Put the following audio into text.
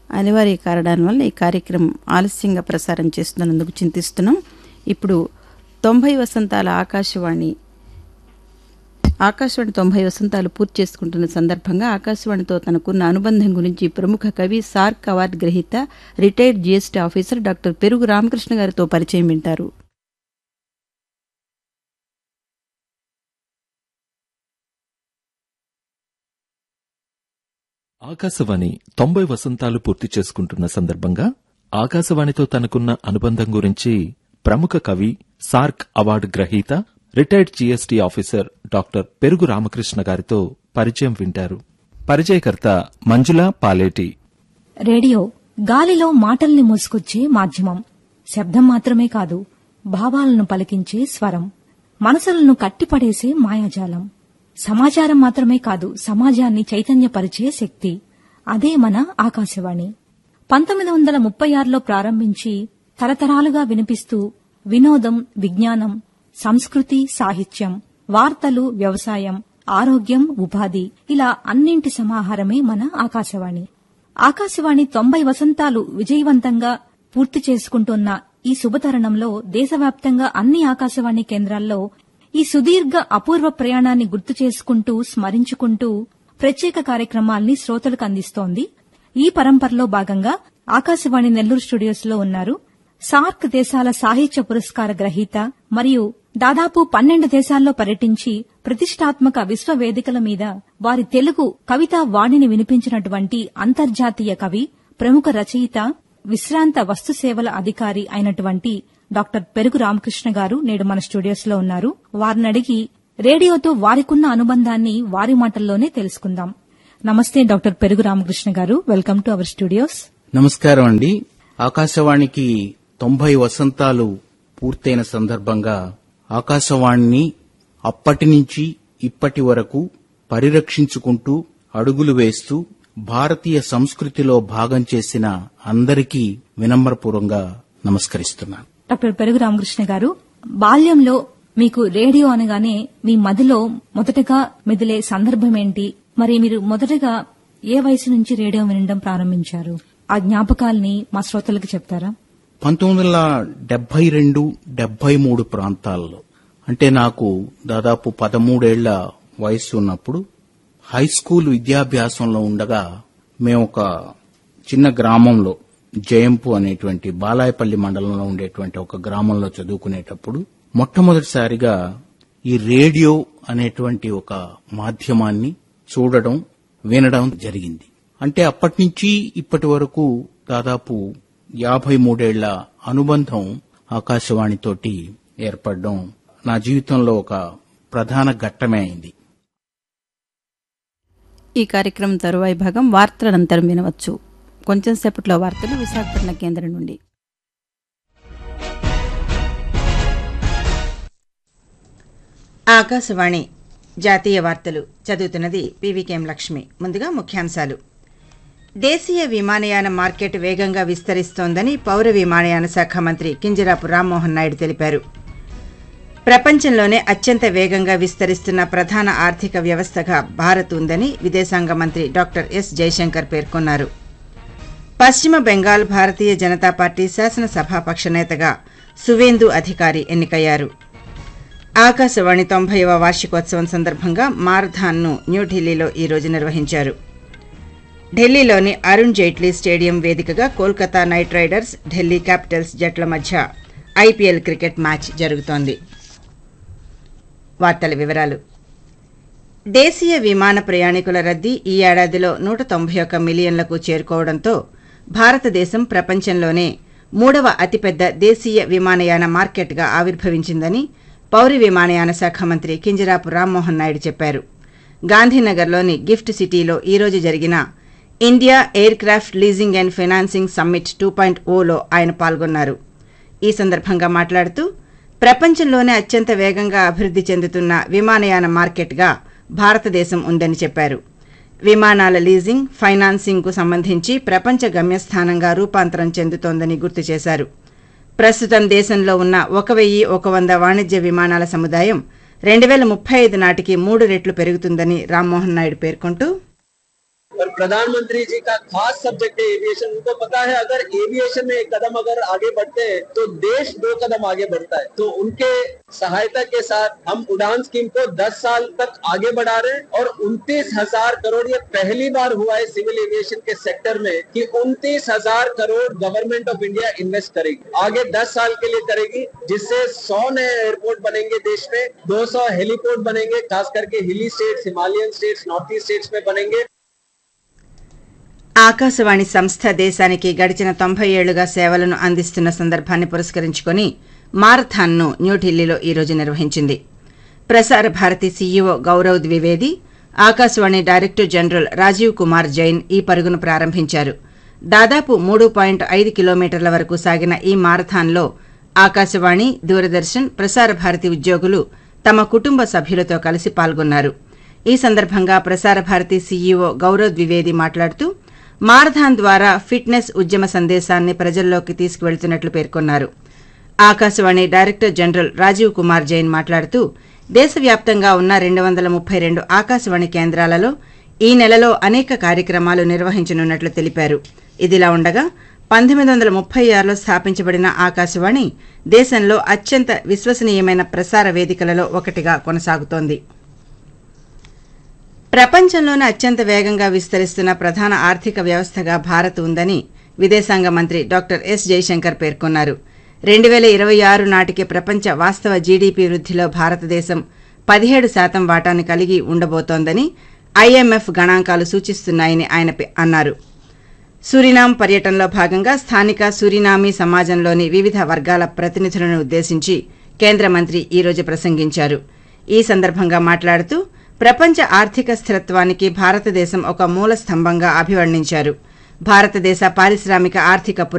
అనివార్య కారణాల వల్ల ఈ కార్యక్రమం ఆలస్యంగా ప్రసారం చేస్తున్నందుకు చింతిస్తున్నాం ఇప్పుడు తొంభై వసంతాల ఆకాశవాణి ఆకాశవాణి తొంభై వసంతాలు పూర్తి చేసుకుంటున్న సందర్భంగా ఆకాశవాణితో తనకున్న అనుబంధం గురించి ప్రముఖ కవి సార్క్ అవార్డు గ్రహీత retired GST officer doctor Perugu Ramakrishna గారితో పరిచయం వింటారు ఆకాశవాణి తొంభై వసంతాలు పూర్తి చేసుకుంటున్న సందర్భంగా ఆకాశవాణితో తనకున్న అనుబంధం గురించి ప్రముఖ కవి సార్క్ అవార్డు గ్రహీత retired GST officer doctor Perugu Ramakrishna గారితో పరిచయం వింటారు పరిచయకర్త మంజుల పాలేటి రేడియో గాలిలో మాటల్ని మోసుకొచ్చే మాధ్యమం శబ్దం మాత్రమే కాదు భావాలను పలికించే స్వరం మనసులను కట్టిపడేసే మాయాజాలం సమాచారం మాత్రమే కాదు సమాజాన్ని చైతన్యపరిచే శక్తి అదే మన ఆకాశవాణి పంతొమ్మిది వందల ముప్పై ఆరులో ప్రారంభించి తరతరాలుగా వినిపిస్తూ వినోదం విజ్ఞానం సంస్కృతి సాహిత్యం వార్తలు వ్యవసాయం ఆరోగ్యం ఉపాధి ఇలా అన్నింటి సమాహారమే మన ఆకాశవాణి ఆకాశవాణి తొంభై వసంతాలు విజయవంతంగా పూర్తి చేసుకుంటున్న ఈ శుభతరుణంలో దేశవ్యాప్తంగా అన్ని ఆకాశవాణి కేంద్రాల్లో ఈ సుదీర్ఘ అపూర్వ ప్రయాణాన్ని గుర్తు చేసుకుంటూ స్మరించుకుంటూ ప్రత్యేక కార్యక్రమాల్ని శ్రోతలకు అందిస్తోంది ఈ పరంపరలో భాగంగా ఆకాశవాణి నెల్లూరు స్టూడియోస్ లో ఉన్నారు సార్క్ దేశాల సాహిత్య పురస్కార గ్రహీత మరియు దాదాపు పన్నెండు దేశాల్లో పర్యటించి ప్రతిష్టాత్మక విశ్వ వేదికల మీద వారి తెలుగు కవితా వాణిని వినిపించినటువంటి అంతర్జాతీయ కవి ప్రముఖ రచయిత విశ్రాంత వస్తు సేవల అధికారి అయినటువంటి డాక్టర్ పెరుగు రామకృష్ణ గారు నేడు మన స్టూడియోస్ లో ఉన్నారు వారిని అడిగి రేడియోతో వారికున్న అనుబంధాన్ని వారి మాటల్లోనే తెలుసుకుందాం నమస్తే డాక్టర్ పెరుగు రామకృష్ణ గారు వెల్కమ్ టు అవర్ స్టూడియోస్ నమస్కారం అండి ఆకాశవాణికి తొంభై వసంతాలు పూర్తయిన సందర్భంగా ఆకాశవాణిని అప్పటి నుంచి ఇప్పటి వరకు పరిరక్షించుకుంటూ అడుగులు వేస్తూ భారతీయ సంస్కృతిలో భాగం చేసిన అందరికీ వినమ్రపూర్వంగా నమస్కరిస్తున్నాను డాక్టర్ పెరుగు రామకృష్ణ గారు బాల్యంలో మీకు రేడియో అనగానే మీ మదిలో మొదటగా మెదిలే సందర్భం ఏంటి మరి మీరు మొదటగా ఏ వయసు నుంచి రేడియో వినడం ప్రారంభించారు ఆ జ్ఞాపకాల్ని మా శ్రోతలకు చెప్తారా పంతొమ్మిది వందల డెబ్బై రెండు డెబ్బై మూడు ప్రాంతాల్లో అంటే నాకు దాదాపు పదమూడేళ్ల వయసు ఉన్నప్పుడు హై స్కూల్ విద్యాభ్యాసంలో ఉండగా మేము ఒక చిన్న గ్రామంలో జయంపు అనేటువంటి బాలాయపల్లి మండలంలో ఉండేటువంటి ఒక గ్రామంలో చదువుకునేటప్పుడు మొట్టమొదటిసారిగా ఈ రేడియో అనేటువంటి ఒక మాధ్యమాన్ని చూడడం వినడం జరిగింది అంటే అప్పటి నుంచి ఇప్పటి వరకు దాదాపు యాభై మూడేళ్ల అనుబంధం ఆకాశవాణితోటి ఏర్పడడం నా జీవితంలో ఒక ప్రధాన ఘట్టమే అయింది ఈ కార్యక్రమం తరువాయి భాగం వార్తల అనంతరం వినవచ్చు కొంచెం సేపట్లో వార్తలు విశాఖపట్నం కేంద్రం నుండి ఆకాశవాణి జాతీయ వార్తలు చదువుతున్నది పీవీకేఎం లక్ష్మి ముందుగా ముఖ్యాంశాలు దేశీయ విమానయాన మార్కెట్ వేగంగా విస్తరిస్తోందని పౌర విమానయాన శాఖ మంత్రి కింజరాపు రామ్మోహన్ నాయుడు తెలిపారు ప్రపంచంలోనే అత్యంత వేగంగా విస్తరిస్తున్న ప్రధాన ఆర్థిక వ్యవస్థగా భారత్ ఉందని విదేశాంగ మంత్రి డాక్టర్ ఎస్ జైశంకర్ పేర్కొన్నారు పశ్చిమ బెంగాల్ భారతీయ జనతా పార్టీ శాసనసభాపక్ష నేతగా సువేందు అధికారి ఎన్నికయ్యారు ఆకాశవాణి తొంభైవ వార్షికోత్సవం సందర్భంగా మారథాన్ను న్యూఢిల్లీలో ఈ రోజు నిర్వహించారు ఢిల్లీలోని అరుణ్ జైట్లీ స్టేడియం వేదికగా Kolkata knight riders Delhi capitals జట్ల మధ్య ఐపీఎల్ క్రికెట్ మ్యాచ్ జరుగుతోంది వార్తల వివరాలు దేశీయ విమాన ప్రయాణికుల రద్దీ ఈ ఏడాదిలో నూట తొంభై ఒక్క మిలియన్లకు చేరుకోవడంతో భారతదేశం ప్రపంచంలోనే మూడవ అతిపెద్ద దేశీయ విమానయాన మార్కెట్గా ఆవిర్భవించిందని పౌర విమానయాన శాఖ మంత్రి కింజరాపు రామ్మోహన్ నాయుడు చెప్పారు గాంధీనగర్లోని గిఫ్ట్ సిటీలో ఈ రోజు జరిగిన India aircraft leasing and financing summit two point ఓలో ఆయన పాల్గొన్నారు ఈ సందర్భంగా మాట్లాడుతూ ప్రపంచంలోనే అత్యంత వేగంగా అభివృద్ధి చెందుతున్న విమానయాన మార్కెట్గా భారతదేశం ఉందని చెప్పారు విమానాల లీజింగ్ ఫైనాన్సింగ్ కు సంబంధించి ప్రపంచ గమ్యస్థానంగా రూపాంతరం చెందుతోందని గుర్తు చేశారు ప్రస్తుతం దేశంలో ఉన్న ఒక వెయ్యి ఒక వంద వాణిజ్య విమానాల సముదాయం రెండు వేల ముప్పై ఐదు నాటికి మూడు రెట్లు పెరుగుతుందని రామ్మోహన్ నాయుడు పేర్కొంటూ और प्रधानमंत्री जी का खास सब्जेक्ट है एविएशन उनको पता है अगर एविएशन में एक कदम अगर आगे बढ़ते हैं तो देश दो कदम आगे बढ़ता है तो उनके सहायता के साथ हम उड़ान स्कीम को 10 साल तक आगे बढ़ा रहे हैं और उनतीस हजार करोड़ ये पहली बार हुआ है सिविल एविएशन के सेक्टर में कि उनतीस हजार crore government of India invest करेगी आगे 10 साल के लिए करेगी जिससे 100 नए एयरपोर्ट बनेंगे देश में 200 हेलीपोर्ट बनेंगे खास करके hilly states Himalayan states north east states में बनेंगे ఆకాశవాణి సంస్థ దేశానికి గడిచిన తొంభై ఏళ్లుగా సేవలను అందిస్తున్న సందర్భాన్ని పురస్కరించుకుని మారథాన్ను న్యూఢిల్లీలో ఈ రోజు నిర్వహించింది Prasar Bharati CEO Gaurav Dwivedi Akashvani director general Rajiv Kumar Jain ఈ పరుగును ప్రారంభించారు దాదాపు మూడు పాయింట్ ఐదు కిలోమీటర్ల వరకు సాగిన ఈ మారథాన్లో ఆకాశవాణి దూరదర్శన్ ప్రసార భారతి ఉద్యోగులు తమ కుటుంబ సభ్యులతో కలిసి పాల్గొన్నారు ఈ సందర్భంగా ప్రసార భారతి సీఈఓ గౌరవ్ ద్వివేది మాట్లాడుతూ మారథాన్ ద్వారా ఫిట్నెస్ ఉద్యమ సందేశాన్ని ప్రజల్లోకి తీసుకువెళ్తున్నట్లు పేర్కొన్నారు ఆకాశవాణి డైరెక్టర్ జనరల్ రాజీవ్ కుమార్ జైన్ మాట్లాడుతూ దేశవ్యాప్తంగా ఉన్న రెండు వందల ముప్పై రెండు ఆకాశవాణి కేంద్రాలలో ఈ నెలలో అనేక కార్యక్రమాలు నిర్వహించనున్నట్లు తెలిపారు ఇదిలా ఉండగా పంతొమ్మిది వందల ముప్పై ఆరులో స్థాపించబడిన ఆకాశవాణి దేశంలో అత్యంత విశ్వసనీయమైన ప్రసార వేదికలలో ఒకటిగా కొనసాగుతోంది ప్రపంచంలోనే అత్యంత వేగంగా విస్తరిస్తున్న ప్రధాన ఆర్థిక వ్యవస్థగా భారత్ ఉందని విదేశాంగ మంత్రి డాక్టర్ ఎస్ జైశంకర్ పేర్కొన్నారు రెండు వేల ఇరవై ఆరు నాటికి ప్రపంచ వాస్తవ జీడీపీ వృద్ధిలో భారతదేశం పదిహేడు శాతం వాటాను కలిగి ఉండబోతోందని ఐఎంఎఫ్ గణాంకాలు సూచిస్తున్నాయని ఆయన పె- అన్నారు సూరినాం పర్యటనలో భాగంగా స్థానిక సూరినామీ సమాజంలోని వివిధ వర్గాల ప్రతినిధులను ఉద్దేశించి కేంద్ర మంత్రి ఈ రోజు ప్రసంగించారు ఈ సందర్భంగా మాట్లాడుతూ ప్రపంచ ఆర్థిక స్థిరత్వానికి భారతదేశం ఒక మూల స్తంభంగా అభివర్ణించారు భారతదేశ పారిశ్రామిక ఆర్థిక